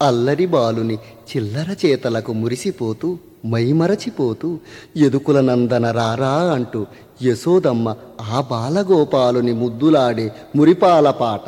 అల్లరి బాలుని చిల్లర చేతలకు మురిసిపోతూ మైమరచిపోతూ ఎదుకుల నందన రారా అంటూ యశోదమ్మ ఆ బాలగోపాలుని ముద్దులాడే మురిపాల పాట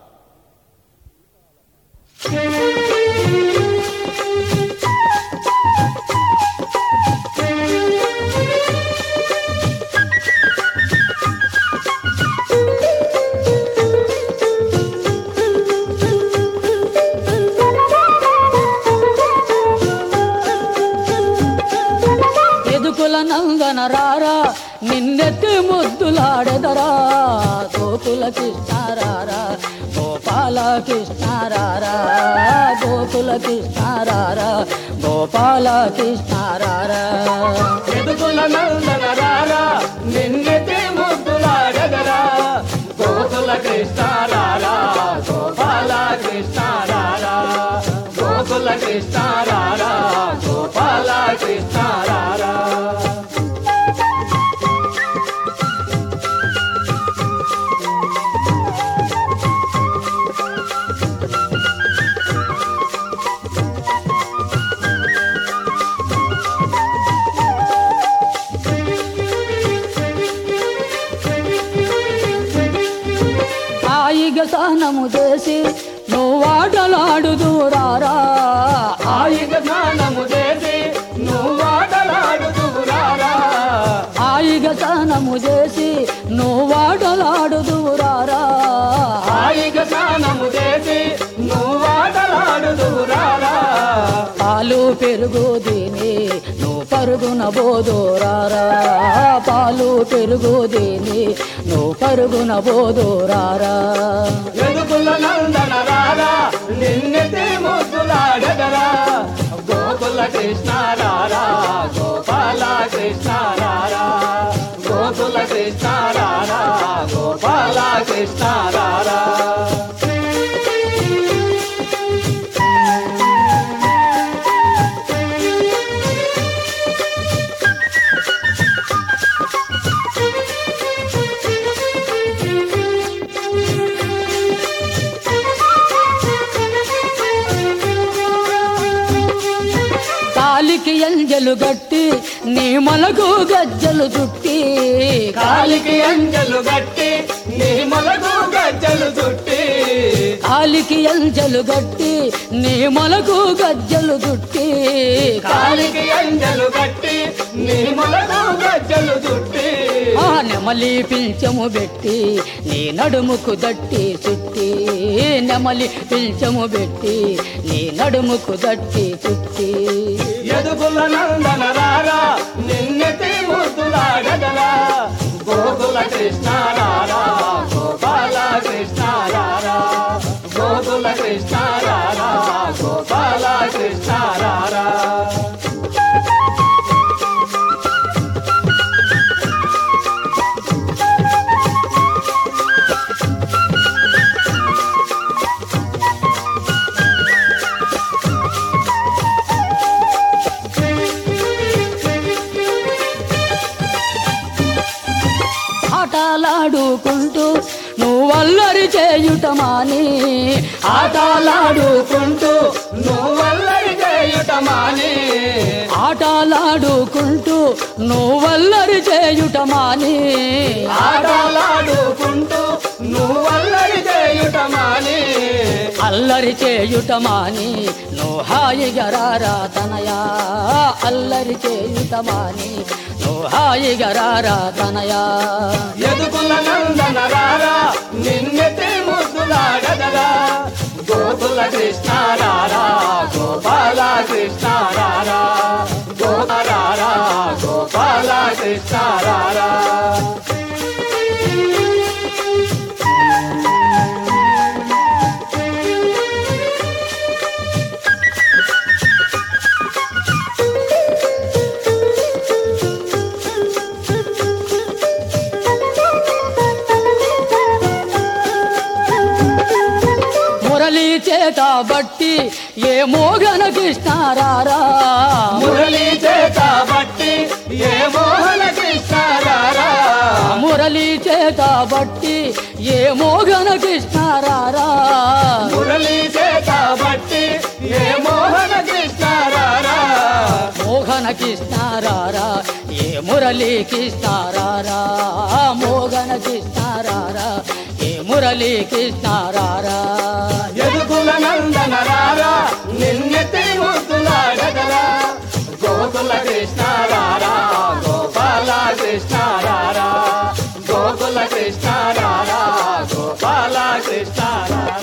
ఎదుకుల నందన రారా నిన్నెత్తి ముద్దులాడెదరా గోకుల కృష్ణారారా గోపాల కృష్ణారారా గోకుల కృష్ణారారా గోపాల కృష్ణారారా ఎదుగుల నందన రారా నిన్నెతి ముద్దులాడగరా గోకుల కృష్ణ రారా గోపాల కృష్ణ రారా గోకుల కృష్ణ రారా గోపాల కృష్ణ రారా హాయిగా స్నానము చేసి నువ్వాటలాడుదు రారా ఆయుధ స్నానము చేసి నువ్వు ఆటలాడుతూ రారా హాయిగా స్నానము చేసి నువ్వాటలాడుదు రారా ఆయుధ స్నానము చేసి నువ్వు ఆటలాడుతూ రారా పాలు పెరుగు దీని నువ్వు పరుగున బోదోరారా పాలు పెరుగు దీని నువ్వు పరుగున బోదోరారా ఎదుగుల నందన రారా నిన్నెతి ముద్దులాడగరా గోకుల కృష్ణ రారా గోపాల కృష్ణ రారా గోకుల కృష్ణ రారా గోపాల కృష్ణ రారా కాలికి ఎంజలు గట్టి నీ మొలకు గజ్జలు చుట్టి కాలికి అంజలు గట్టి నీ మొలకు గజ్జలు చుట్టి కాలికి ఎంజలు గట్టి నీ మొలకు గజ్జలు చుట్టి కాలికి అంజలు గట్టి నీ మొలకు గజ్జలు చుట్టి ఆ నెమలి పిల్చము పెట్టి నీ నడుముకు దట్టి చుట్టి నెమలి పిల్చము పెట్టి నీ నడుముకు దట్టి చుట్టి ఎదుగుల నందన రారా నిన్నెతి ముద్దులాడగరా గోకుల కృష్ణ రారా గోపాల కృష్ణ రారా గోకుల కృష్ణ రారా గోపాల కృష్ణ రారా ఆటలాడుకుంటూ నువ్వు అల్లరి చేయుట మాని ఆటలాడుకుంటూ నువ్వల్లరి చేయుట మాని ఆటలాడుకుంటూ నువ్వు అల్లరి చేయుట మాని ఆటలాడుకుంటూ నువ్వల్లరి చేయుట మాని అల్లరి చేయుట మాని నువ్వు హాయిగా రారా తనయా అల్లరి చేయుట మాని నువ్వు హాయిగా రారా తనయా ఎదుగుల నందన రారా నిన్నెతి ముద్దులాడగరా గోకుల కృష్ణ రారా గోపాల కృష్ణ రారా గోపారారా గోపాల కృష్ణ రారా మురళి చేత బట్టి ఏ మోగన కృష్ణారారా మురళి చేత బట్టి ఏ మోహన కృష్ణ రారా మురళి చేత బట్టి ఏ మోగన కృష్ణారారా మురళి చేత బట్టి ఏ మోహన కృష్ణ రారా మోహన కృష్ణారారా ఏ మురళీ కృష్ణారారా మోహన కృష్ణారారా ఏ మురళీ కృష్ణారారా ఎదుగుల నందన రారా నిన్నెత్తి ముద్దులాడగరా గోకుల కృష్ణ రారా గోపాల కృష్ణ రారా గోకుల కృష్ణ రారా గోపాల కృష్ణ రారా